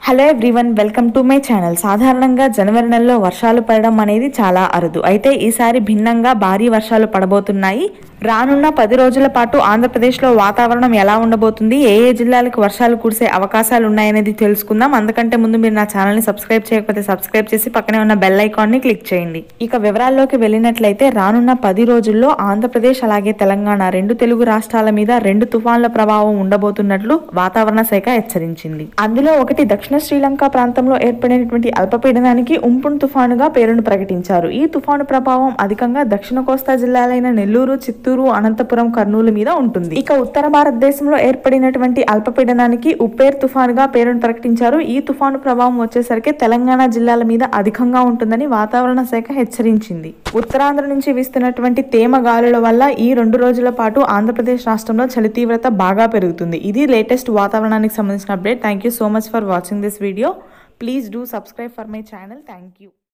hello everyone welcome to my channel సాధారణంగా జనవరి నెలలో వర్షాలు పడడం అనేది చాలా అరుదు అయితే ఈసారి భిన్నంగా భారీ వర్షాలు పడబోతున్నాయి రానున్న పది రోజుల పాటు ఆంధ్రప్రదేశ్లో వాతావరణం ఎలా ఉండబోతుంది ఏ ఏ జిల్లాలకు వర్షాలు కురిసే అవకాశాలు ఉన్నాయనేది తెలుసుకుందాం అందుకంటే ముందు మీరు నా ఛానల్ని సబ్స్క్రైబ్ చేయకపోతే సబ్స్క్రైబ్ చేసి పక్కనే ఉన్న బెల్ ఐకాన్ని క్లిక్ చేయండి ఇక వివరాల్లోకి వెళ్ళినట్లయితే రానున్న పది రోజుల్లో ఆంధ్రప్రదేశ్ అలాగే తెలంగాణ రెండు తెలుగు రాష్ట్రాల మీద రెండు తుఫాన్ల ప్రభావం ఉండబోతున్నట్లు వాతావరణ శాఖ హెచ్చరించింది అందులో ఒకటి దక్షిణ శ్రీలంక ప్రాంతంలో ఏర్పడినటువంటి అల్పపీడనానికి ఉంపున్ తుఫానుగా పేరును ప్రకటించారు ఈ తుఫాను ప్రభావం అధికంగా దక్షిణ కోస్తా జిల్లాలైన నెల్లూరు చిత్తూరు అనంతపురం కర్నూలు మీద ఉంటుంది ఇక ఉత్తర భారతదేశంలో ఏర్పడినటువంటి అల్పపీడనానికి ఉప్పేర్ తుఫానుగా పేరును ప్రకటించారు ఈ తుఫాను ప్రభావం వచ్చేసరికి తెలంగాణ జిల్లాల మీద అధికంగా ఉంటుందని వాతావరణ శాఖ హెచ్చరించింది ఉత్తరాంధ్ర నుంచి వీస్తున్నటువంటి తేమ గాలుల వల్ల ఈ రెండు రోజుల పాటు ఆంధ్రప్రదేశ్ రాష్ట్రంలో చలి తీవ్రత బాగా పెరుగుతుంది ఇది లేటెస్ట్ వాతావరణానికి సంబంధించిన update thank you so much for watching this video please do subscribe for my channel thank you